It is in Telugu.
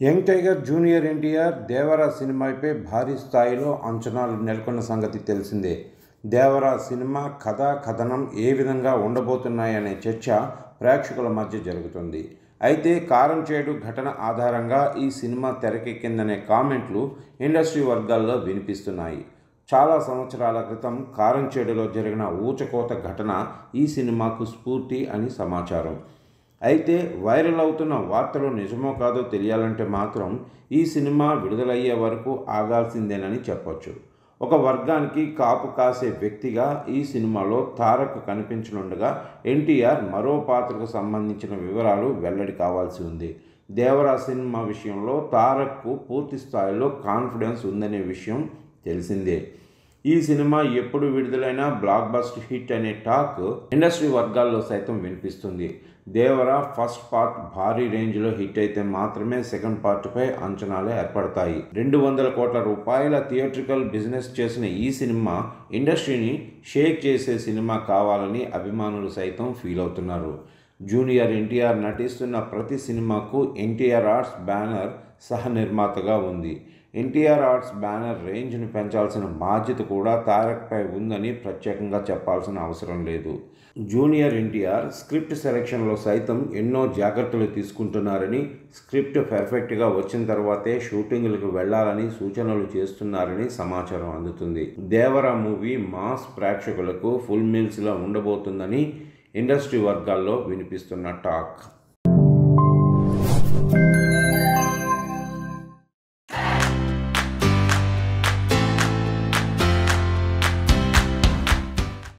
young tiger junior NTR Devara సినిమాపై భారీ స్థాయిలో అంచనాలు నెలకొన్న సంగతి తెలిసిందే దేవరా సినిమా కథ కథనం ఏ విధంగా ఉండబోతున్నాయనే చర్చ ప్రేక్షకుల మధ్య జరుగుతుంది అయితే కారం చేడు ఘటన ఆధారంగా ఈ సినిమా తెరకెక్కిందనే కామెంట్లు ఇండస్ట్రీ వర్గాల్లో వినిపిస్తున్నాయి చాలా సంవత్సరాల క్రితం కారంచేడులో జరిగిన ఊచకోత ఘటన ఈ సినిమాకు స్ఫూర్తి అని సమాచారం అయితే వైరల్ అవుతున్న వార్తలు నిజమో కాదో తెలియాలంటే మాత్రం ఈ సినిమా విడుదలయ్యే వరకు ఆగాల్సిందేనని చెప్పొచ్చు ఒక వర్గానికి కాపు కాసే వ్యక్తిగా ఈ సినిమాలో తారక్ కనిపించనుండగా ఎన్టీఆర్ మరో పాత్రకు సంబంధించిన వివరాలు వెల్లడి కావాల్సి ఉంది దేవరా సినిమా విషయంలో తారక్కు పూర్తి స్థాయిలో కాన్ఫిడెన్స్ ఉందనే విషయం తెలిసిందే ఈ సినిమా ఎప్పుడు విడుదలైనా బ్లాక్ బస్టర్ హిట్ అనే టాక్ ఇండస్ట్రీ వర్గాల్లో సైతం వినిపిస్తుంది దేవరా ఫస్ట్ పార్ట్ భారీ రేంజ్లో హిట్ అయితే మాత్రమే సెకండ్ పార్ట్పై అంచనాలు ఏర్పడతాయి రెండు వందల కోట్ల రూపాయల థియేట్రికల్ బిజినెస్ చేసిన ఈ సినిమా ఇండస్ట్రీని షేక్ చేసే సినిమా కావాలని అభిమానులు సైతం ఫీల్ అవుతున్నారు జూనియర్ ఎన్టీఆర్ నటిస్తున్న ప్రతి సినిమాకు ఎన్టీఆర్ ఆర్ట్స్ బ్యానర్ సహ నిర్మాతగా ఉంది ఎన్టీఆర్ ఆర్ట్స్ బ్యానర్ రేంజ్ను పెంచాల్సిన బాధ్యత కూడా తారక్పై ఉందని ప్రత్యేకంగా చెప్పాల్సిన అవసరం లేదు జూనియర్ ఎన్టీఆర్ స్క్రిప్ట్ సెలెక్షన్లో సైతం ఎన్నో జాగ్రత్తలు తీసుకుంటున్నారని స్క్రిప్ట్ పర్ఫెక్ట్గా వచ్చిన తర్వాతే షూటింగ్లకు వెళ్లాలని సూచనలు చేస్తున్నారని సమాచారం అందుతుంది దేవరా మూవీ మాస్ ప్రేక్షకులకు ఫుల్ మీల్స్లో ఉండబోతుందని ఇండస్ట్రీ వర్గాల్లో వినిపిస్తున్న టాక్